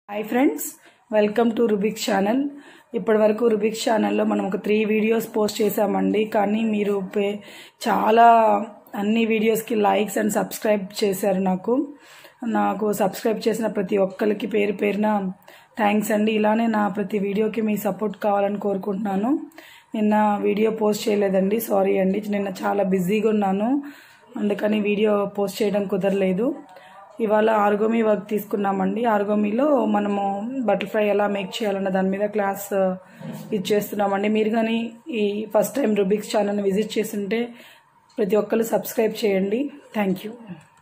Hi friends welcome to Rubik channel ఇప్పటి వరకు రుబిక్ ఛానల్లో మనం ఒక త్రీ వీడియోస్ పోస్ట్ చేశామండి కానీ మీరు పే- చాలా అన్ని వీడియోస్కి లైక్స్ అండ్ సబ్స్క్రైబ్ చేశారు నాకు నాకు సబ్స్క్రైబ్ చేసిన ప్రతి ఒక్కరికి పేరు పేరున థ్యాంక్స్ అండి ఇలానే నా ప్రతి వీడియోకి మీ సపోర్ట్ కావాలని కోరుకుంటున్నాను నిన్న వీడియో పోస్ట్ చేయలేదండి సారీ అండి నిన్న చాలా బిజీగా ఉన్నాను అందుకని వీడియో పోస్ట్ చేయడం కుదరలేదు ఇవాళ ఆర్గోమీ వర్క్ తీసుకున్నామండి ఆర్గోమీలో మనము బటర్ఫ్లై ఎలా మేక్ చేయాలన్న దాని మీద క్లాస్ ఆ, ఇచ్చేస్తున్నామండి మీరు కానీ ఈ ఫస్ట్ టైం రుబిక్స్ ఛానల్ని విజిట్ చేస్తుంటే ప్రతి ఒక్కరు సబ్స్క్రైబ్ చేయండి thank you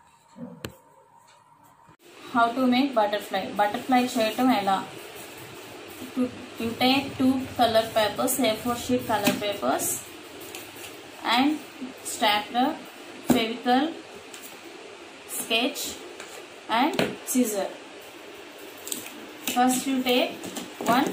how to make butterfly butterfly చేయటం ఎలా you take two colour papers A four sheet colour papers and stapler Fevicol sketch and scissor first you take one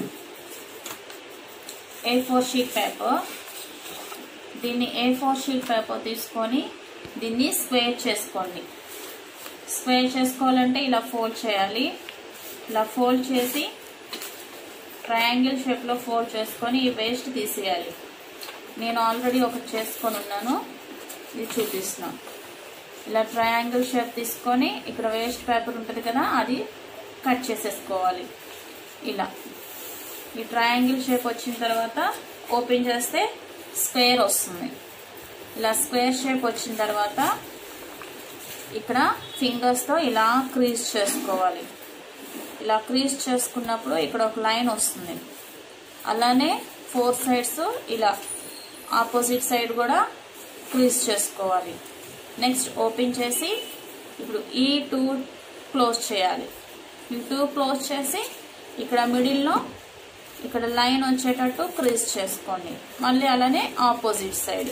a4 sheet paper దీన్ని ఏ four sheet paper తీసుకొని దీన్ని square చేసుకోండి square చేసుకోవాలంటే ఇలా fold చేయాలి ఇలా ఫోల్డ్ చేసి ట్రయాంగిల్ షేప్లో ఫోల్డ్ చేసుకొని ఈ వేస్ట్ తీసేయాలి నేను ఆల్రెడీ ఒకటి చేసుకొని ఉన్నాను ఇది చూపిస్తున్నాను ఇలా ట్రయాంగిల్ షేప్ తీసుకొని ఇక్కడ వేస్ట్ పేపర్ ఉంటుంది కదా అది కట్ చేసేసుకోవాలి ఇలా ఈ ట్రయాంగిల్ షేప్ వచ్చిన తర్వాత ఓపెన్ చేస్తే స్క్వేర్ వస్తుంది ఇలా స్క్వేర్ షేప్ వచ్చిన తర్వాత ఇక్కడ ఫింగర్స్తో ఇలా క్రీజ్ చేసుకోవాలి ఇలా క్రీజ్ చేసుకున్నప్పుడు ఇక్కడ ఒక లైన్ వస్తుంది అలానే ఫోర్ సైడ్స్ ఇలా ఆపోజిట్ సైడ్ కూడా క్రీజ్ చేసుకోవాలి నెక్స్ట్ ఓపెన్ చేసి ఇప్పుడు ఈ టూ క్లోజ్ చేయాలి ఈ టూ క్లోజ్ చేసి ఇక్కడ మిడిల్లో ఇక్కడ లైన్ వచ్చేటట్టు క్రీజ్ చేసుకోండి మళ్ళీ అలానే ఆపోజిట్ సైడ్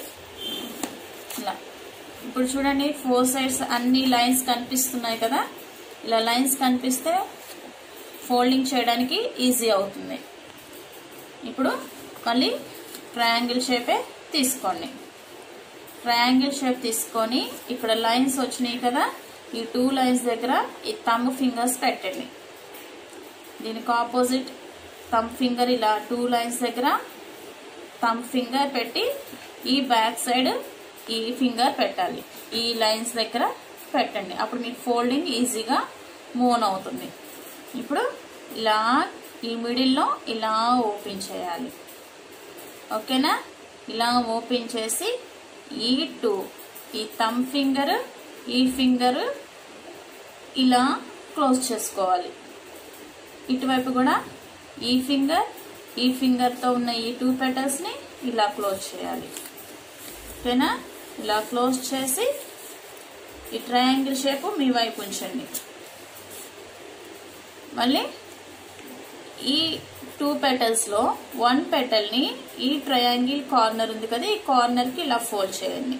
ఇలా ఇప్పుడు చూడండి ఫోర్ సైడ్స్ అన్ని లైన్స్ కనిపిస్తున్నాయి కదా ఇలా లైన్స్ కనిపిస్తే ఫోల్డింగ్ చేయడానికి ఈజీ అవుతుంది ఇప్పుడు మళ్ళీ ట్రయాంగిల్ షేపే తీసుకోండి ట్రయాంగిల్ షేప్ తీసుకొని ఇక్కడ లైన్స్ వచ్చినాయి కదా ఈ టూ లైన్స్ దగ్గర ఈ థంబ్ ఫింగర్స్ పెట్టండి దీనికి ఆపోజిట్ థంబ్ ఫింగర్ ఇలా టూ లైన్స్ దగ్గర థంబ్ ఫింగర్ పెట్టి ఈ బ్యాక్ సైడ్ ఈ ఫింగర్ పెట్టాలి ఈ లైన్స్ దగ్గర పెట్టండి అప్పుడు మీకు ఫోల్డింగ్ ఈజీగా మూవ్ అవుతుంది ఇప్పుడు ఇలా ఈ మిడిల్లో ఇలా ఓపెన్ చేయాలి ఓకేనా ఇలా ఓపెన్ చేసి ఈ టూ ఈ థమ్ ఫింగర్ ఈ ఫింగర్ ఇలా క్లోజ్ చేసుకోవాలి ఇటువైపు కూడా ఈ ఫింగర్ ఈ ఫింగర్తో ఉన్న ఈ టూ పెటల్స్ని ఇలా క్లోజ్ చేయాలి ఓకేనా ఇలా క్లోజ్ చేసి ఈ ట్రయాంగిల్ షేప్ మీ వైపు ఉంచండి మళ్ళీ ఈ టూ పెటల్స్లో వన్ పెటల్ని ఈ ట్రయాంగిల్ కార్నర్ ఉంది కదా ఈ కార్నర్కి ఇలా ఫోల్డ్ చేయండి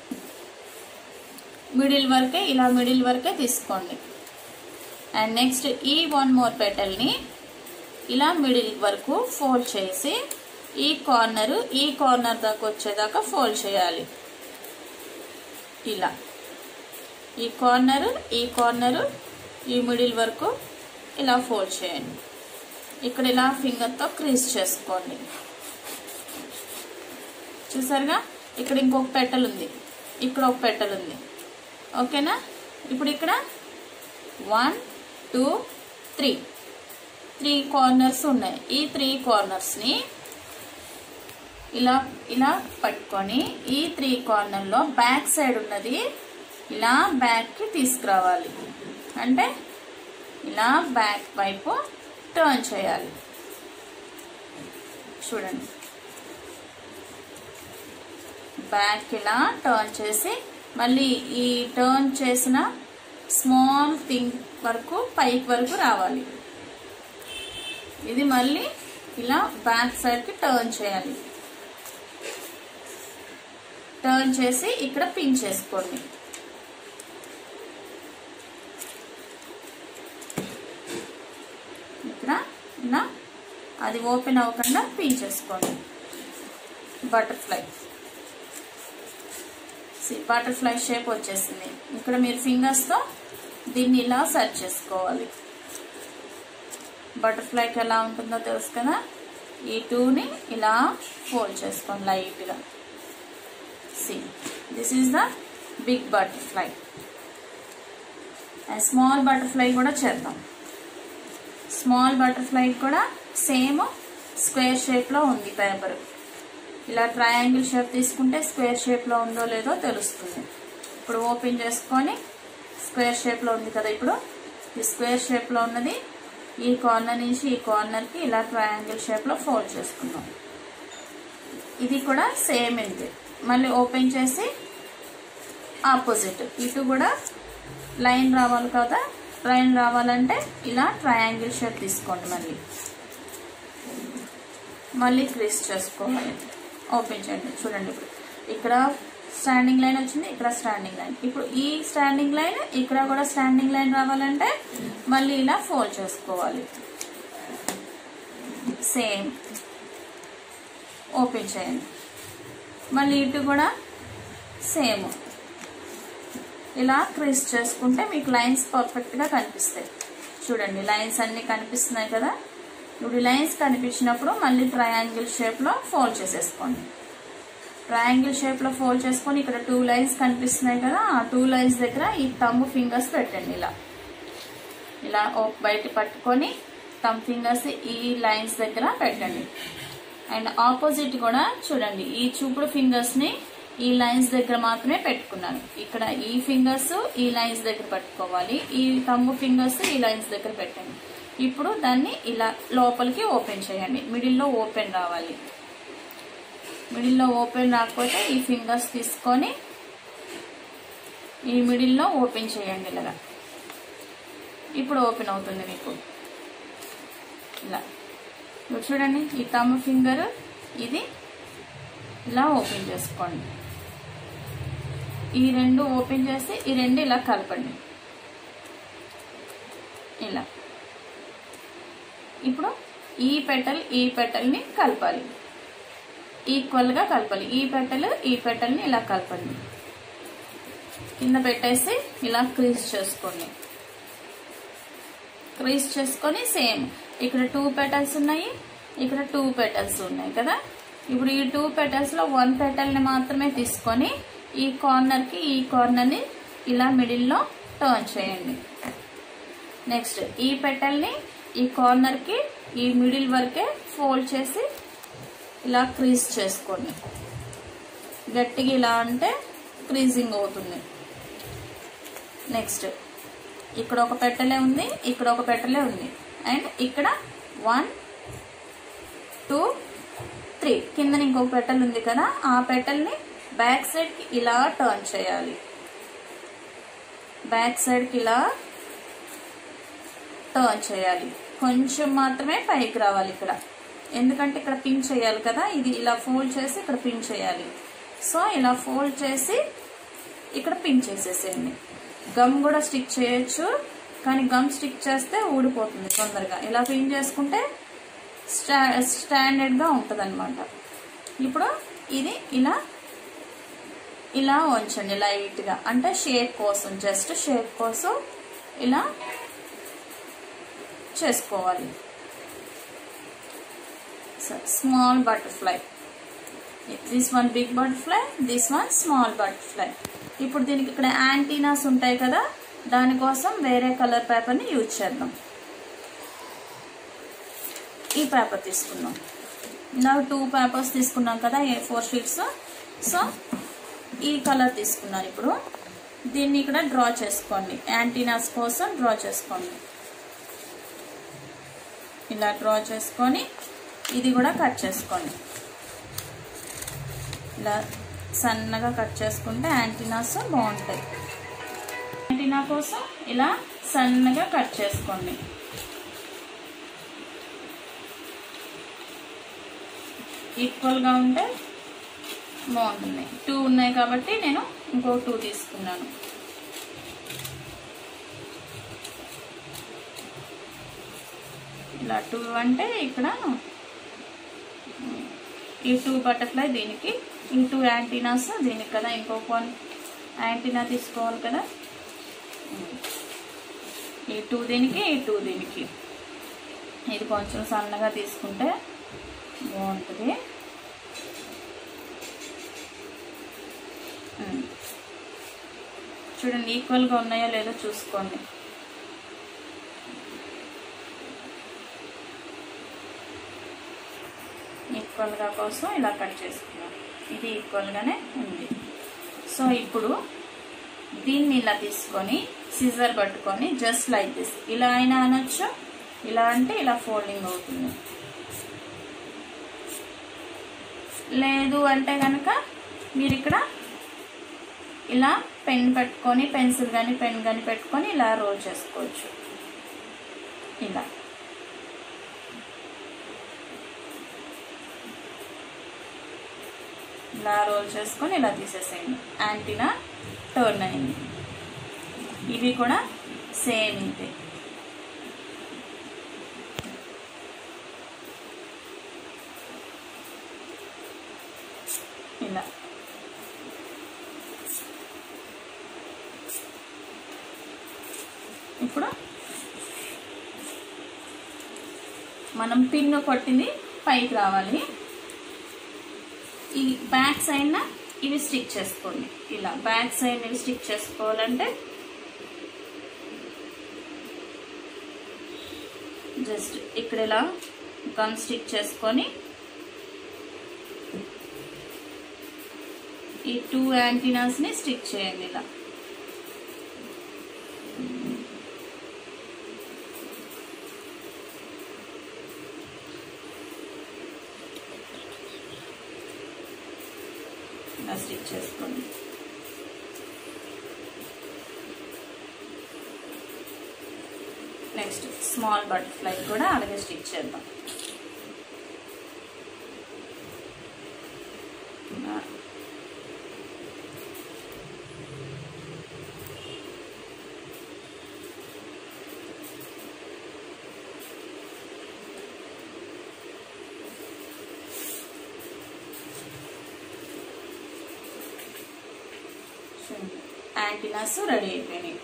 మిడిల్ వరకే ఇలా మిడిల్ వరకే తీసుకోండి అండ్ నెక్స్ట్ ఈ వన్ మోర్ పెటల్ని ఇలా మిడిల్ వరకు ఫోల్డ్ చేసి ఈ కార్నర్ ఈ కార్నర్ దాకా వచ్చేదాకా ఫోల్డ్ చేయాలి ఇలా ఈ కార్నర్ ఈ కార్నర్ ఈ మిడిల్ వరకు ఇలా ఫోల్డ్ చేయండి ఇక్కడ ఇలా ఫింగర్తో క్రీజ్ చేసుకోండి చూసారుగా ఇక్కడ ఇంకొక పెట్టెల్ ఉంది ఇక్కడ ఒక పెట్టెల్ ఉంది ఓకేనా ఇప్పుడు ఇక్కడ one two three three corners ఉన్నాయి ఈ త్రీ కార్నర్స్ని ఇలా ఇలా పట్టుకొని ఈ త్రీ కార్నర్లో బ్యాక్ సైడ్ ఉన్నది ఇలా బ్యాక్కి తీసుకురావాలి అంటే ఇలా బ్యాక్ వైపు టర్న్ చేయాలి చూడండి బ్యాక్ ఇలా టర్న్ చేసి మళ్ళీ ఈ టర్న్ చేసిన స్మాల్ థింగ్ వరకు పైకి వరకు రావాలి ఇది మళ్ళీ ఇలా బ్యాక్ సైడ్కి టర్న్ చేయాలి టర్న్ చేసి ఇక్కడ పిన్ చేసుకోండి ఇక్కడ ఇలా అది ఓపెన్ అవ్వకుండా పిన్ చేసుకోండి బటర్ఫ్లై బటర్ఫ్లై షేప్ వచ్చేసింది ఇక్కడ మీరు ఫింగర్స్తో దీన్ని ఇలా సెట్ చేసుకోవాలి బటర్ఫ్లైకి ఎలా ఉంటుందో తెలుసు కదా ఈ టూని ఇలా ఫోల్డ్ చేసుకోండి లైట్గా see this is the big butterfly and small butterfly కూడా చేద్దాం స్మాల్ బటర్ఫ్లై కూడా సేమ్ స్క్వేర్ షేప్లో ఉంది పేపర్ ఇలా ట్రయాంగిల్ షేప్ తీసుకుంటే స్క్వేర్ షేప్లో ఉందో లేదో తెలుస్తుంది ఇప్పుడు ఓపెన్ చేసుకొని స్క్వేర్ షేప్లో ఉంది కదా ఇప్పుడు ఈ స్క్వేర్ షేప్లో ఉన్నది ఈ కార్నర్ నుంచి ఈ కార్నర్కి ఇలా ట్రయాంగిల్ షేప్లో ఫోల్డ్ చేసుకుందాం ఇది కూడా సేమ్ ఇంతే మళ్ళీ ఓపెన్ చేసి ఆపోజిట్ ఇటు కూడా లైన్ రావాలి కదా లైన్ రావాలంటే ఇలా ట్రయాంగిల్ షేప్ తీసుకోండి మళ్ళీ మళ్ళీ క్రీస్ చేసుకోవాలి ఓపెన్ చేయండి చూడండి ఇప్పుడు ఇక్కడ స్టాండింగ్ లైన్ వచ్చింది ఇక్కడ స్టాండింగ్ లైన్ ఇప్పుడు ఈ స్టాండింగ్ లైన్ ఇక్కడ కూడా స్టాండింగ్ లైన్ రావాలంటే మళ్ళీ ఇలా ఫోల్డ్ చేసుకోవాలి సేమ్ ఓపెన్ చేయండి మళ్ళీ ఇటు కూడా సేమ్ ఇలా క్రీస్ చేసుకుంటే మీకు లైన్స్ పర్ఫెక్ట్గా కనిపిస్తాయి చూడండి లైన్స్ అన్నీ కనిపిస్తున్నాయి కదా ఇప్పుడు లైన్స్ కనిపించినప్పుడు మళ్ళీ ట్రయాంగిల్ షేప్లో ఫోల్డ్ చేసేసుకోండి ట్రయాంగిల్ షేప్లో ఫోల్డ్ చేసుకొని ఇక్కడ టూ లైన్స్ కనిపిస్తున్నాయి కదా ఆ టూ లైన్స్ దగ్గర ఈ తమ్ము ఫింగర్స్ పెట్టండి ఇలా ఇలా బయట పట్టుకొని తమ్ ఫింగర్స్ ఈ లైన్స్ దగ్గర పెట్టండి అండ్ ఆపోజిట్ కూడా చూడండి ఈ చూపుడు ఫింగర్స్ని ఈ లైన్స్ దగ్గర మాత్రమే పెట్టుకున్నాను ఇక్కడ ఈ ఫింగర్స్ ఈ లైన్స్ దగ్గర పట్టుకోవాలి ఈ తమ్ము ఫింగర్స్ ఈ లైన్స్ దగ్గర పెట్టండి ఇప్పుడు దాన్ని ఇలా లోపలికి ఓపెన్ చేయండి మిడిల్లో ఓపెన్ రావాలి మిడిల్లో ఓపెన్ రాకపోతే ఈ ఫింగర్స్ తీసుకొని ఈ మిడిల్లో ఓపెన్ చేయండి ఇలాగా ఇప్పుడు ఓపెన్ అవుతుంది మీకు ఇలా ఇప్పుడు చూడండి ఈ తమ్ ఫింగర్ ఇది ఇలా ఓపెన్ చేసుకోండి ఈ రెండు ఓపెన్ చేసి ఈ రెండు ఇలా కలపండి ఇలా ఇప్పుడు ఈ పెటల్ ఈ పెటల్ని కలపాలి ఈక్వల్గా కలపాలి ఈ పెటల్ ఈ పెటల్ని ఇలా కలపండి కింద పెట్టేసి ఇలా క్రీజ్ చేసుకోండి క్రీజ్ చేసుకొని సేమ్ ఇక్కడ టూ పెటల్స్ ఉన్నాయి ఇక్కడ టూ పెటల్స్ ఉన్నాయి కదా ఇప్పుడు ఈ టూ పెటల్స్లో వన్ పెటల్ని మాత్రమే తీసుకొని ఈ కార్నర్కి ఈ కార్నర్ని ఇలా మిడిల్లో టర్న్ చేయండి నెక్స్ట్ ఈ పెటల్ని ఈ కార్నర్కి ఈ మిడిల్ వరకే ఫోల్డ్ చేసి ఇలా క్రీజ్ చేసుకోండి గట్టిగా ఇలా అంటే క్రీజింగ్ అవుతుంది నెక్స్ట్ ఇక్కడ ఒక పెట్టలే ఉంది ఇక్కడ ఒక పెట్టలే ఉంది అండ్ ఇక్కడ వన్ టూ త్రీ కింద ఇంకొక పెట్టెల్ ఉంది కదా ఆ పెట్టెల్ని బ్యాక్ సైడ్కి ఇలా టర్న్ చేయాలి బ్యాక్ సైడ్కి ఇలా టర్న్ చేయాలి కొంచెం మాత్రమే పైకి రావాలి ఇక్కడ ఎందుకంటే ఇక్కడ పిన్ చేయాలి కదా ఇది ఇలా ఫోల్డ్ చేసి ఇక్కడ పిన్ చేయాలి సో ఇలా ఫోల్డ్ చేసి ఇక్కడ పిన్ చేసేసేయండి గమ్ కూడా స్టిక్ చేయొచ్చు కానీ గమ్ స్టిక్ చేస్తే ఊడిపోతుంది తొందరగా ఇలా పిన్ చేసుకుంటే స్టా స్టాండర్డ్గా ఉంటుంది అనమాట ఇప్పుడు ఇది ఇలా ఇలా ఉంచండి లైట్గా అంటే షేప్ కోసం జస్ట్ షేప్ కోసం ఇలా చేసుకోవాలి small butterfly this one big butterfly this one small butterfly ఇప్పుడు దీనికి ఇక్కడ యాంటీనాస్ ఉంటాయి కదా దానికోసం వేరే కలర్ పేపర్ని యూజ్ చేద్దాం ఈ పేపర్ తీసుకుందాం నాకు టూ పేపర్స్ తీసుకున్నాం కదా ఏ ఫోర్ షీట్స్ సో ఈ కలర్ తీసుకున్నాను ఇప్పుడు దీన్ని ఇక్కడ డ్రా చేసుకోండి యాంటీనాస్ కోసం డ్రా చేసుకోండి ఇలా డ్రా చేసుకొని ఇది కూడా కట్ చేసుకోండి ఇలా సన్నగా కట్ చేసుకుంటే యాంటీనాస్ బాగుంటాయి యాంటీనా కోసం ఇలా సన్నగా కట్ చేసుకోండి ఈక్వల్గా ఉంటే బాగుంటుంది టూ ఉన్నాయి కాబట్టి నేను ఇంకో టూ తీసుకున్నాను ఇలా టూ అంటే ఇక్కడ ఈ టూ బటర్ఫ్లై దీనికి ఈ టూ యాంటీనాస్ దీనికి కదా ఇంకొక వన్ యాంటీనా తీసుకోవాలి కదా ఈ టూ దీనికి ఈ టూ దీనికి ఇది కొంచెం సన్నగా తీసుకుంటే బాగుంటుంది ఉమ్. చూడండి ఈక్వల్గా ఉన్నాయో లేదో చూసుకోండి ఈక్వల్గా కోసం ఇలా కట్ చేసుకున్నాం ఇది ఈక్వల్గానే ఉంది సో ఇప్పుడు దీన్ని ఇలా తీసుకొని సిజర్ పట్టుకొని జస్ట్ లైక్ దిస్ ఇలా అయినా అనొచ్చు ఇలా అంటే ఇలా ఫోల్డింగ్ అవుతుంది లేదు అంటే కనుక మీరు ఇక్కడ ఇలా పెన్ పెట్టుకొని పెన్సిల్ కానీ పెన్ కానీ పెట్టుకొని ఇలా రోల్ చేసుకోవచ్చు ఇలా ఇలా రోల్ చేసుకొని ఇలా తీసేసేయండి యాంటీనా టర్న్ అయింది ఇవి కూడా సేమ్ ఇంతే ఇలా ఇప్పుడు మనం పిన్ కొట్టింది పైకి రావాలి ఈ బ్యాక్ సైడ్ ఇవి స్టిక్ చేసుకోండి ఇలా బ్యాక్ సైడ్ ఇవి స్టిక్ చేసుకోవాలంటే జస్ట్ ఇక్కడ ఇలా గమ్ స్టిక్ చేసుకొని ఈ టూ యాంటీనాస్ ని స్టిక్ చేయండి ఇలా ఇలా స్టిచ్ చేసుకోండి నెక్స్ట్ స్మాల్ బటర్ఫ్లై కూడా అలాగే స్టిచ్ చేద్దాం ఇలా. యాంటీనాస్ రెడీ అయిపోయినాయి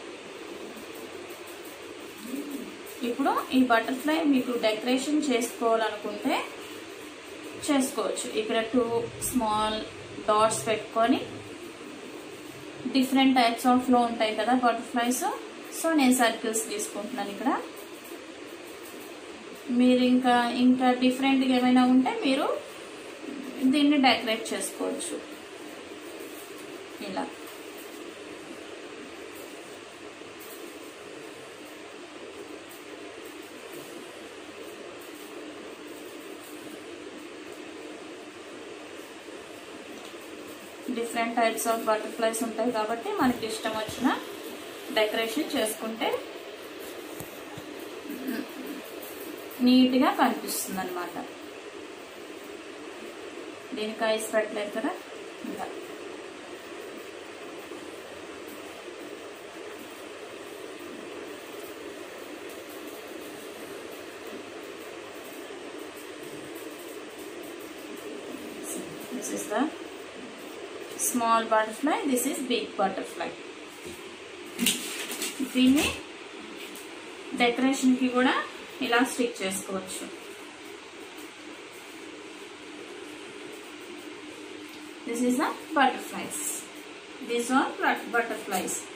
ఇప్పుడు ఈ బటర్ఫ్లై మీకు డెకరేషన్ చేసుకోవాలనుకుంటే చేసుకోవచ్చు ఇక్కడ టూ స్మాల్ డాట్స్ పెట్టుకొని డిఫరెంట్ టైప్స్ ఆఫ్ లో ఉంటాయి కదా బటర్ఫ్లైస్ సో నేను సర్కిల్స్ తీసుకుంటున్నాను ఇక్కడ మీరు ఇంకా ఇంకా డిఫరెంట్గా ఏమైనా ఉంటే మీరు దీన్ని డెకరేట్ చేసుకోవచ్చు ఇలా డిఫరెంట్ టైప్స్ ఆఫ్ బటర్ఫ్లైస్ ఉంటాయి కాబట్టి మనకి ఇష్టం వచ్చిన డెకరేషన్ చేసుకుంటే నీట్గా కనిపిస్తుంది అనమాట దీనికి ఐస్ పెట్టలేదు కదా ఇంకా this is the small butterfly this is big butterfly దీన్ని డెకరేషన్కి కూడా ఇలా స్టిక్ చేసుకోవచ్చు this is the butterflies these are butterflies